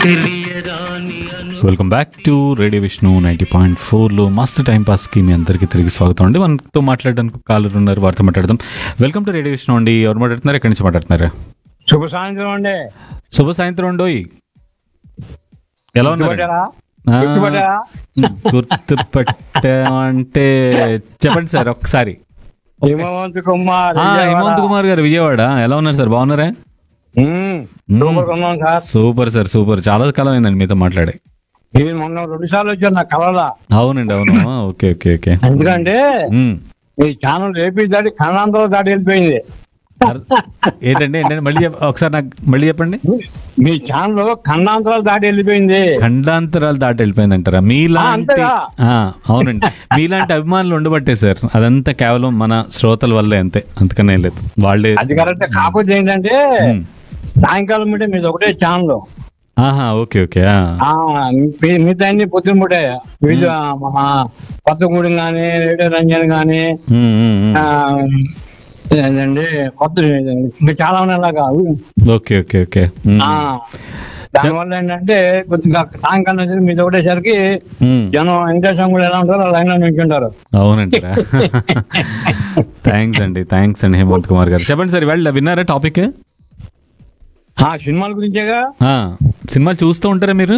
Welcome back to radio Vishnu ninety point ఫోర్లో మస్తు time పాస్కి మీ అందరికీ తిరిగి స్వాగతం అండి మనతో మాట్లాడడానికి కాలర్ ఉన్నారు వారితో మాట్లాడదాం వెల్కమ్ టు రేడియో విష్ణు అండి ఎవరు మాట్లాడుతున్నారు ఎక్కడి నుంచి మాట్లాడుతున్నారు శుభ సాయంత్రం అండి శుభ సాయంత్రం అండి ఎలా ఉన్నారు గుర్తుపట్టారా? గుర్తుపట్టారా? గుర్తుపట్టామంటే చెప్పండి సార్ ఒక్కసారి హిమవంత్ కుమార్ ఆ, హిమంత్ కుమార్ గారు విజయవాడ ఎలా ఉన్నారు సార్ బాగున్నారా మ్మ్. సూపర్ ఉన్నాం సార్ సూపర్ సార్ సూపర్ చాలా కాలం అయిందండి మీతో మాట్లాడే ఇది మొన్న రెండు సార్లు వచ్చాను నా కళలో అవునండి అవును ఆ, ఓకే ఓకే ఓకే ఎందుకంటే ఉమ్. ఈ ఛానల్ ఏపీ దాటి ఖండాంతరం దాటి వెళ్ళిపోయింది అర్- ఏంటండి ఏంటండి మళ్ళీ చెప్- ఒకసారి నాకు మళ్ళీ చెప్పండి మీ ఛానల్ ఖండాంతరాలు దాటి వెళ్ళిపోయింది ఖండాంతరాలు దాటి వెళ్ళిపోయింది అంటారా మీలాంటి అంతేగా? ఆ, అవునండి మీలాంటి అభిమానులు ఉండబట్టే సార్ అదంతా కేవలం మన శ్రోతల వల్లే అంతే అంతకనే లేదు వాళ్ళే అది కరెక్ట్ కాకపోతే ఏంటంటే ఉమ్. సాయంకాలం మీటే మీది ఒకటే ఛానల్ ఆహా ఓకే ఓకే ఆ. మిగతా అన్ని పొద్దున పూటే వీళ్ళు మన కొత్తగూడెం కానీ రేడియో రంజన్ కానీ ఉమ్, ఉమ్, ఉమ్. ఆ, ఏంటండి కొత్త ఇంకా చాలా ఉన్నాయి అలాగా ఓకే ఓకే ఓకే ఉమ్. ఆ, దానివల్ల ఏంటంటే కొద్దిగా సాయంకాలం వచ్చి మీద ఒకటేసరికి ఉమ్. జనం వెంకటేశ్వరం కూడా ఎలా ఉంటారో లైన్ లో నించుంటారు అవునండి థ్యాంక్స్ అండి థ్యాంక్స్ అండి హేమంత్ కుమార్ గారు చెప్పండి సార్ ఇవాళ విన్నారా టాపిక్ ఆ సినిమాల గురించేగా ఆ, సినిమాలు చూస్తూ ఉంటారా మీరు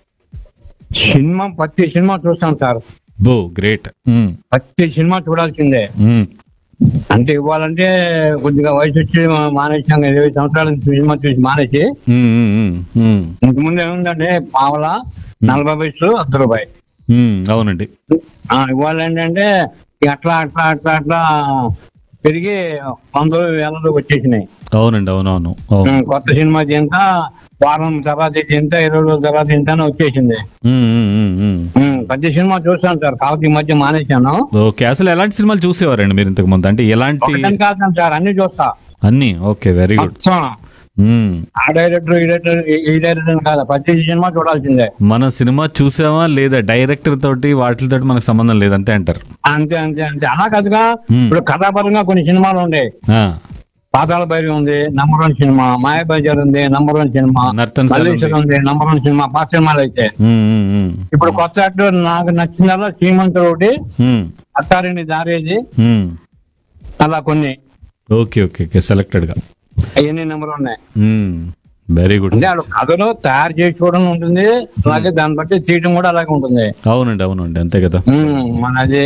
సినిమా ప్రతి సినిమా చూస్తాం సార్ బో గ్రేట్ ప్రతి సినిమా చూడాల్సిందే అంటే ఇవ్వాలంటే కొద్దిగా వయసు వచ్చి మా- మానేసాం కదా, ఇరవై సంవత్సరాల నుంచి సినిమా చూసి మానేసి ఇంత ముందు ఏముందంటే పావల నలభై వయసు అర్ధ రూపాయి అవునండి ఆ, ఇవాళ ఏంటంటే ఇక అట్లా అట్లా అట్లా అట్లా పెరిగి వందలు వేలలో వచ్చేసినాయి అవునండి అవునవును అవును ఉం, కొత్త సినిమా ఎంత వారం తర్వాత ఇది ఎంత ఇరవై రోజుల తర్వాత ఎంత అని వచ్చేసింది ఉమ్, ఉమ్, ఉమ్, ఉమ్. ఉం, ప్రతి సినిమా చూస్తాను సార్ కాకపోతే ఈ మధ్య మానేశాను ఓకే అసలు ఎలాంటి సినిమాలు చూసేవారండి మీరు ఇంతకు ముందు అంటే ఎలాంటి ఒకటని కాదు సార్ అన్ని చూస్తా అన్ని ఓకే వెరీ గుడ్ మొత్తం ఆ డైరెక్టర్ ఈ డైరెక్టర్ ఈ- ఈ డైరెక్టర్ అని కాదు ప్రతి సినిమా చూడాల్సిందే మన సినిమా చూసామా లేదా డైరెక్టర్ తోటి వాటితో మనకు సంబంధం లేదు అంతే అంటారు అంతే అంతే అంతే అలా కాదుగా ఉం. ఇప్పుడు కథాపరంగా కొన్ని సినిమాలు ఉన్నాయి ఆ, పాతాళ భైరి ఉంది నంబర్ వన్ సినిమా మాయాబజార్ ఉంది number one cinema Nartan sir ఉంది. మల్లేశ్వరం ఉంది నంబర్ వన్ సినిమా పాత సినిమాలు అయితే ఉమ్, ఉమ్, ఉమ్, ఇప్పుడు కొత్త యాక్టర్ నాకు నచ్చిందల్లా శ్రీమంత్ ఒకటి ఉమ్, అత్తారిని దారేది ఉమ్. అలా కొన్ని ఓకే ఓకే ఓకే సెలెక్టెడ్ గా అవన్నీ నెంబర్ ఉన్నాయి వెరీ గుడ్ అంటే వాళ్ళు కథలో తయారు చేసుకోవడం ఉంటుంది అలాగే దాన్ని బట్టి తీయడం కూడా అలాగే ఉంటుంది అవునండి అవునండి అంతే కదా ఉమ్, మనది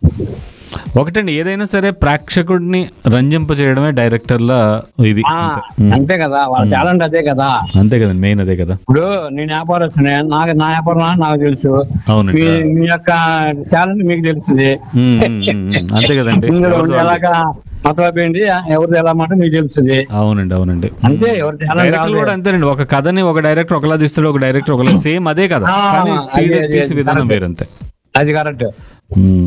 ఒకటండి ఏదైనా సరే ప్రేక్షకుడిని రంజింప చేయడమే డైరెక్టర్ల ఇది ఆ, అంతే. ఉమ్, అంతే కదా వాళ్ళ టాలెంట్ అదే కదా అంతే కదండి మెయిన్ అదే కదా ఇప్పుడు నేను వ్యాపారస్తునే నాకు నా వ్యాపారం నాకు తెలుసు అవునండి మీ మీ యొక్క టాలెంట్ మీకు తెలుస్తుంది ఉమ్, ఉమ్, ఉమ్, ఉమ్. అంతే కదండి ఇందులో ఎవరిది వాళ్ళది. ఎలాగా మతలబ్ ఏంటి ఎవరిది ఎలా మాట మీకు తెలుస్తుంది అవునండి అవునండి అంతే ఎవరి టాలెంట్ డైరెక్టర్ కూడా అంతేనండి ఒక కథని ఒక డైరెక్టర్ ఒకలా తీస్తాడు ఒక డైరెక్టర్ ఒకలా సేమ్ అదే కదా ఆ, కానీ అదే, తీయ- అదే, తీసే విధానం correct. వేరంతే అది కరెక్ట్ ఉమ్.